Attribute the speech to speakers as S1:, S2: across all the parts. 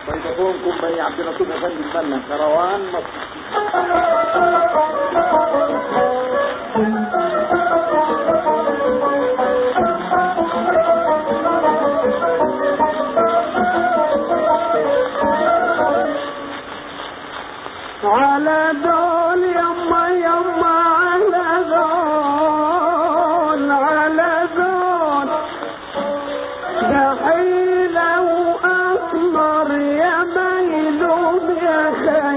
S1: بيضافونكم بني عبد اللطيف افندي الفنان كروان مصر
S2: على دول يما يما على دول على دول جحيلة وأسمر يا ميلوم يا خي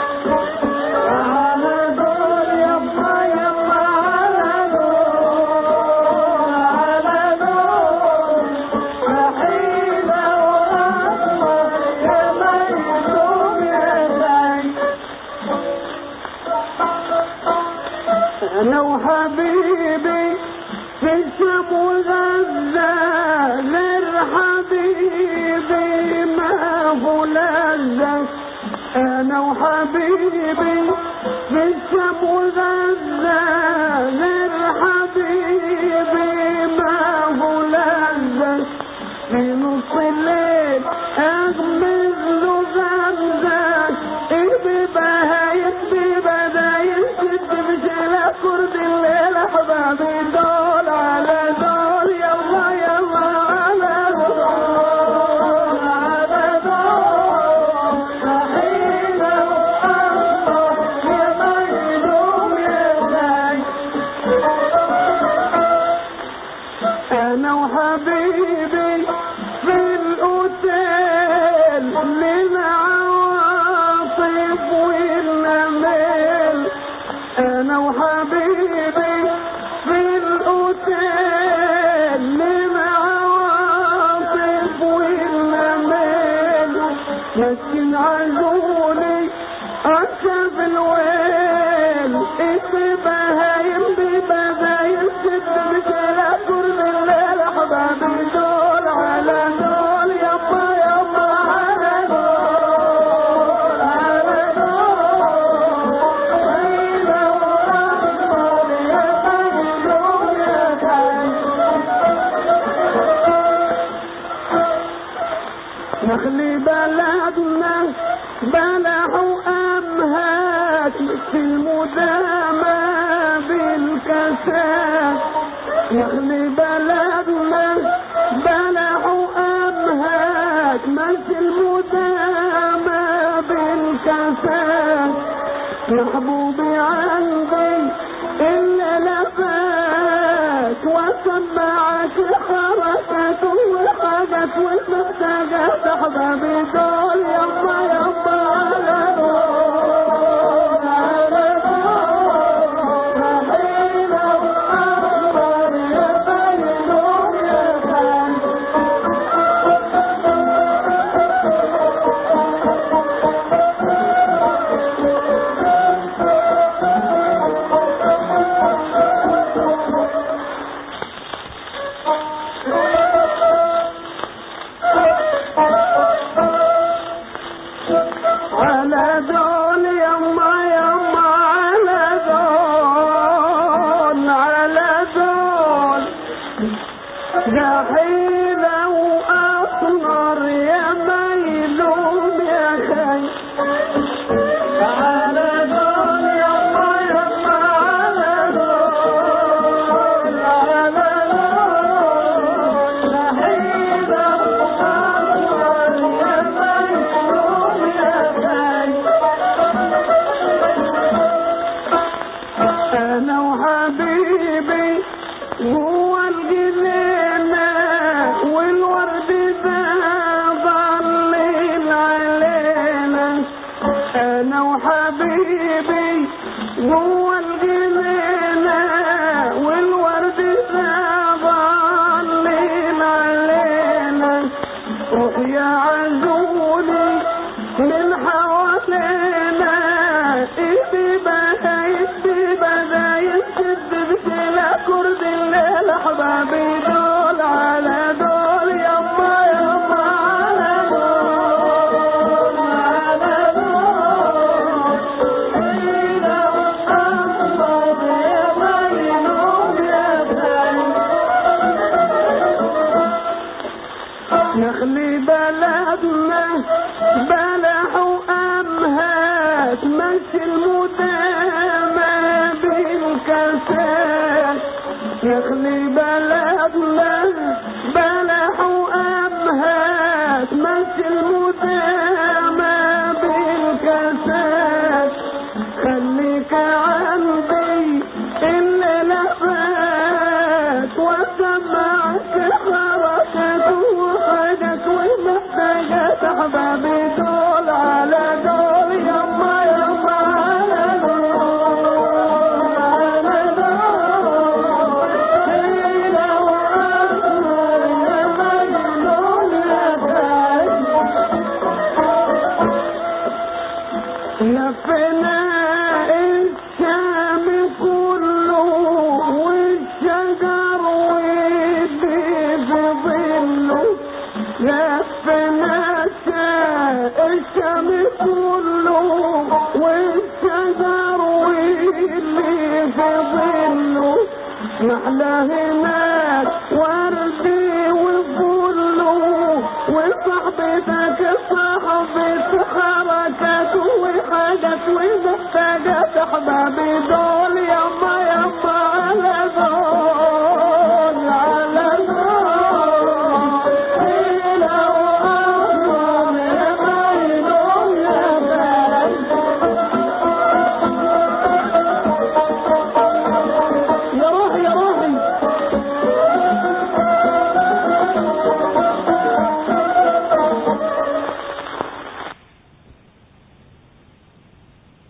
S2: على دول يما يما على دول على دول جحيلة وأسمر يا ميلوم يا خي انا وحبيبي في الشام غزة غير حبيبي ما هو لذة انا وحبيبي في الشام غزة غير حبيبي ما هو لذة في نص الليل اغمز له غمزة ايدي بهايم ببدايم ست بشيلة كرد الليل احبابي دول على دول يلا يلا على دول على دول صحينا وأصبح يا مجنون يا زي انا وحبيبي في الاوتيل لنا عواطف والنمل انا وحبيبي في الاوتيل لنا عواطف والنمل لكن عزولي عشب الويل اسمي بهايم ببدايم ست بشيلة كل الليل احبابي دول على دول يما يما على دول على دول عينة وأصفر يا مجنون يا خي نخلي بلدنا بلعوا أمهات في المدامة بالكساد نخلي بلدنا بلعوا أمهات مثل المدامة بالكساد محبوبي عندي إلا لفات وسمعك حركة وحاجات والمحتاجات أحبابي دول يما يما على دول على دول رحيلة وأكبر يا بينهم يا خال على دول يما يما على دول على دول جحيلة وأسمر يا ميلوم يا خي على دول يما يما على دول على دول جحيلة وأسمر يا ميلوم يا خي انا وحبيبي هو الجنينة والورد ده ضليل علينا انا وحبيبي هو الجنينة والورد ده ضليل علينا روح يا عزولي من حوالينا ايدي بقى ايدي بقى يسد بشيلة كرد الليل احبابي دول على دول يما يما على دول على دول ايدي وأصبر يا مجنون يا خي نخلي بلدنا بلح وأمهات مشي المدامة بالكاسات نخلي بلدنا بلح وأمهات مشي المدامة بالكاسات خليك عندي الليلة فات وسمعك حركة وحدك ومحتاجة أحبابي دول على دول يما يما على دول على دول ليلة وأسمر يا مجنون يا تاج لفنا الشام كله والشجر واللي في ظله لفنا الشام كله والشجر واللي في ظله نحلى هنا